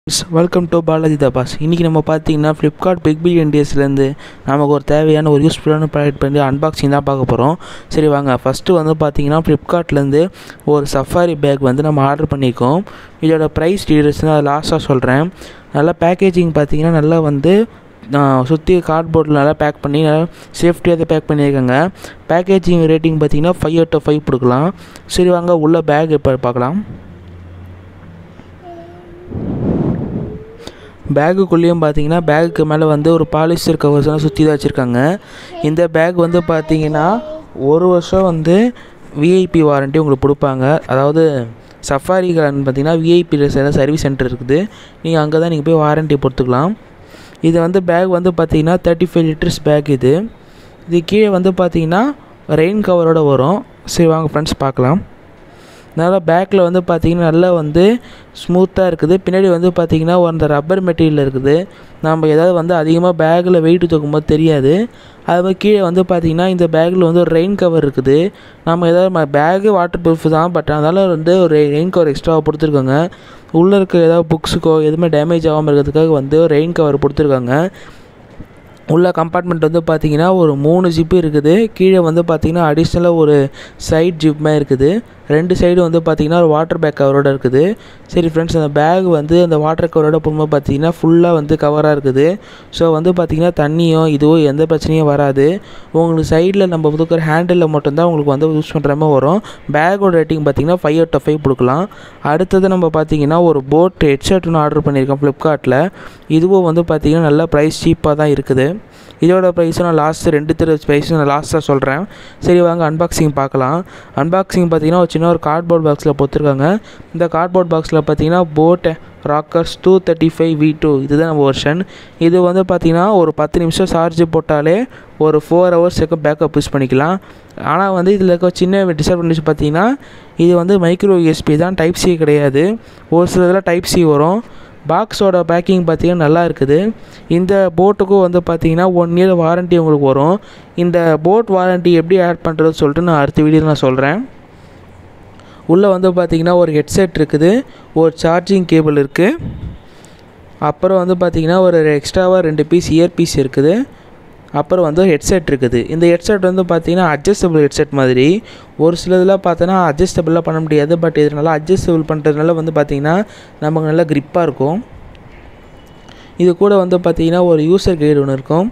welcome to Balaji Tapas இன்றைக்கி நம்ம பார்த்தீங்கன்னா ஃப்ளிப்கார்ட் பிக் பில்லியன் டேஸ்லேருந்து நமக்கு ஒரு தேவையான ஒரு யூஸ்ஃபுல்லான ப்ராடக்ட் பண்ணி அன்பாக்சிங் தான் பார்க்க போகிறோம் சரி வாங்க ஃபஸ்ட்டு வந்து பார்த்தீங்கன்னா ஃப்ளிப்கார்ட்லேருந்து ஒரு சஃபாரி பேக் வந்து நம்ம ஆர்டர் பண்ணியிருக்கோம் இதோட ப்ரைஸ் டீட்டெயில்ஸ் நான் லாஸ்ட்டாக சொல்கிறேன் நல்லா பேக்கேஜிங் பார்த்தீங்கன்னா நல்லா வந்து சுற்றி கார்ட்போர்டில் நல்லா பேக் பண்ணி நல்லா சேஃப்டியாக தான் பேக் பண்ணியிருக்காங்க பேக்கேஜிங் ரேட்டிங் பார்த்தீங்கன்னா ஃபைவ் அவுட் ஆஃப் ஃபைவ் கொடுக்கலாம் சரி வாங்க உள்ள பேக் இப்போ பார்க்கலாம் பேகுக்குள்ளேயும் பார்த்தீங்கன்னா பேகுக்கு மேலே வந்து ஒரு பாலிஸ்டர் கவர்ஸ்லாம் சுற்றி தான் வச்சுருக்காங்க இந்த பேக் வந்து பார்த்தீங்கன்னா ஒரு வருஷம் வந்து விஐபி வாரண்ட்டி உங்களுக்கு கொடுப்பாங்க அதாவது சஃபாரிகாரன் பார்த்தீங்கன்னா விஐபி சர்வீஸ் சென்டர் இருக்குது நீங்கள் அங்கே தான் நீங்கள் போய் வாரண்ட்டி பொறுத்துக்கலாம் இது வந்து பேக் வந்து பார்த்தீங்கன்னா தேர்ட்டி ஃபைவ் லிட்டர்ஸ் பேக் இது இது கீழே வந்து பார்த்தீங்கன்னா ரெயின் கவரோடு வரும் சரி வாங்க ஃப்ரெண்ட்ஸ் பார்க்கலாம் நல்லா பேக்கில் வந்து பார்த்திங்கன்னா நல்லா வந்து ஸ்மூத்தாக இருக்குது பின்னாடி வந்து பார்த்திங்கன்னா அந்த ரப்பர் மெட்டீரியல் இருக்குது நம்ம ஏதாவது வந்து அதிகமாக பேக்கில் வெயிட் தூக்கும்போது தெரியாது அது மாதிரி கீழே வந்து பார்த்திங்கன்னா இந்த பேக்கில் வந்து ஒரு ரெயின் கவர் இருக்குது நம்ம ஏதாவது பேகு வாட்டர் ப்ரூஃப் தான் பட் அதனால் வந்து ஒரு ரெயின் கவர் எக்ஸ்ட்ராவாக கொடுத்துருக்காங்க உள்ளே இருக்க ஏதாவது புக்ஸுக்கோ எதுவுமே டேமேஜ் ஆகாமல் இருக்கிறதுக்காக வந்து ரெயின் கவர் கொடுத்துருக்காங்க உள்ள கம்பார்ட்மெண்ட் வந்து பார்த்தீங்கன்னா ஒரு மூணு ஜிப்பு இருக்குது கீழே வந்து பார்த்தீங்கன்னா அடிஷ்னலாக ஒரு சைட் ஜிப்மே இருக்குது ரெண்டு சைடு வந்து பார்த்தீங்கன்னா ஒரு வாட்டர் பேக் கவரோட இருக்குது சரி ஃப்ரெண்ட்ஸ் அந்த பேக் வந்து அந்த வாட்டர் கவரோட போகும்போது பார்த்தீங்கன்னா ஃபுல்லாக வந்து கவராக இருக்குது ஸோ வந்து பார்த்தீங்கன்னா தண்ணியோ இதுவோ எந்த பிரச்சனையும் வராது உங்களுக்கு சைடில் நம்ம கொடுக்குற ஹேண்டிலில் மட்டும்தான் உங்களுக்கு வந்து யூஸ் பண்ணுற மாதிரி வரும் பேக்கோட ரேட்டிங் பார்த்தீங்கன்னா ஃபைவ் அவுட் ஆஃப் ஃபைவ் கொடுக்கலாம் அடுத்தது நம்ம பார்த்தீங்கன்னா ஒரு போட் ஹெட்செட் ஒன்று ஆர்டர் பண்ணியிருக்கோம் ஃப்ளிப்கார்ட்டில் இதுவும் வந்து பார்த்தீங்கன்னா நல்லா ப்ரைஸ் சீப்பாக தான் இருக்குது இதோட ப்ரைஸும் நான் லாஸ்ட்டு ரெண்டு திரு ப்ரைஸும் நான் லாஸ்ட்டாக சொல்கிறேன் சரி வாங்க அன்பாக்சிங் பார்க்கலாம் அன்பாக்சிங் பார்த்தீங்கன்னா ஒரு சின்ன ஒரு கார்ட்போர்ட் பாக்ஸில் பொறுத்துருக்காங்க இந்த கார்ட்போர்ட் பாக்ஸில் பார்த்தீங்கன்னா Boat Rockerz two thirty five V two இதுதான் நம்ம வெர்ஷன் இது வந்து பார்த்திங்கன்னா ஒரு பத்து நிமிஷம் சார்ஜ் போட்டாலே ஒரு ஃபோர் ஹவர்ஸுக்கு பேக்கப் யூஸ் பண்ணிக்கலாம் ஆனால் வந்து இதில் இருக்க சின்ன டிஸ்அட்வான்டேஜ் பார்த்தீங்கன்னா இது வந்து மைக்ரோ யூஎஸ்பி தான் டைப் சி கிடையாது ஒரு சில இதில் டைப் சி வரும் பாக்ஸோட பேக்கிங் பார்த்திங்கன்னா நல்லா இருக்குது இந்த போட்டுக்கும் வந்து பார்த்திங்கன்னா ஒன் இயர் வாரண்ட்டி உங்களுக்கு வரும் இந்த போட் வாரண்ட்டி எப்படி ஆட் பண்ணுறது சொல்லிட்டு நான் அடுத்த வீடியோவில் நான் சொல்கிறேன் உள்ளே வந்து பார்த்திங்கன்னா ஒரு ஹெட்செட் இருக்குது ஒரு சார்ஜிங் கேபிள் இருக்குது அப்புறம் வந்து பார்த்திங்கன்னா ஒரு எக்ஸ்ட்ராவாக ரெண்டு பீஸ் இயர் பீஸ் இருக்குது அப்புறம் வந்து ஹெட்செட் இருக்குது இந்த ஹெட்செட் வந்து பார்த்திங்கன்னா அட்ஜஸ்டபிள் ஹெட்செட் மாதிரி ஒரு சிலதெல்லாம் பார்த்தோன்னா அட்ஜஸ்டபிளாக பண்ண முடியாது பட் இது நல்லா அட்ஜஸ்டபிள் பண்ணுறதுனால வந்து பார்த்திங்கன்னா நமக்கு நல்லா க்ரிப்பாக இருக்கும் இது கூட வந்து பார்த்திங்கன்னா ஒரு யூசர் கைடு ஒன்று இருக்கும்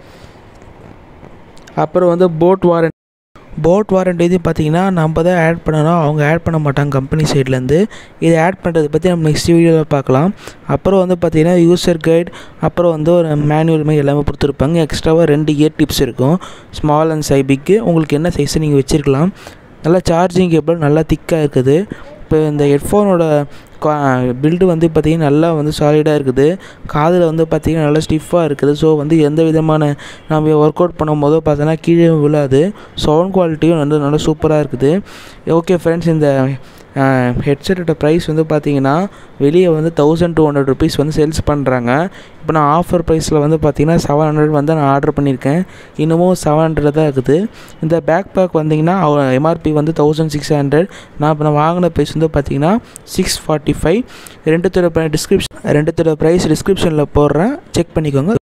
அப்புறம் வந்து போட் வாரண்ட் போட் வாரண்ட் இது பார்த்தீங்கன்னா நம்ம தான் ஆட் பண்ணணும் அவங்க ஆட் பண்ண மாட்டாங்க கம்பெனி சைட்லேருந்து இதை ஆட் பண்ணுறதை பற்றி நம்ம நெக்ஸ்ட் வீடியோவில் பார்க்கலாம் அப்புறம் வந்து பார்த்திங்கன்னா யூசர் கைட் அப்புறம் வந்து ஒரு மேனுவல் மாதிரி எல்லாமே கொடுத்துருப்பாங்க எக்ஸ்ட்ராவாக ரெண்டு இயர் டிப்ஸ் இருக்கும் ஸ்மால் அண்ட் சை பிக்கு உங்களுக்கு என்ன சைஸை நீங்கள் வச்சுருக்கலாம் நல்லா சார்ஜிங் கேபிள் நல்லா திக்காக இருக்குது இப்போ இந்த ஹெட்ஃபோனோட பில்டு வந்து பார்த்திங்கன்னா நல்லா வந்து சாலிடாக இருக்குது காதில் வந்து பார்த்திங்கன்னா நல்லா ஸ்டிஃபாக இருக்குது ஸோ வந்து எந்த விதமான நம்ம ஒர்க் அவுட் பண்ணும் போதோ பார்த்தோன்னா கீழே விழாது சவுண்ட் குவாலிட்டியும் வந்து நல்லா சூப்பராக இருக்குது ஓகே ஃப்ரெண்ட்ஸ் இந்த ஹெட்செட்டோட ப்ரைஸ் வந்து பார்த்தீங்கன்னா வெளியே வந்து தௌசண்ட் டூ ஹண்ட்ரட் ருபீஸ் வந்து சேல்ஸ் பண்ணுறாங்க இப்போ நான் ஆஃபர் ப்ரைஸில் வந்து பார்த்தீங்கன்னா செவன் ஹண்ட்ரட் வந்து நான் ஆர்டர் பண்ணியிருக்கேன் இன்னமும் செவன் ஹண்ட்ரட் தான் இருக்குது இந்த பேக் பேக் வந்தீங்கன்னா எம்ஆர்பி வந்து தௌசண்ட் சிக்ஸ் ஹண்ட்ரட் நான் இப்போ நான் வாங்கின ப்ரைஸ் வந்து பார்த்தீங்கன்னா சிக்ஸ் ஃபார்ட்டி ஃபைவ் ரெண்டுத்தோட டிஸ்கிரிப்ஷன் ரெண்டுத்தோட ப்ரைஸ் டிஸ்கிரிப்ஷனில் போடுறேன் செக் பண்ணிக்கோங்க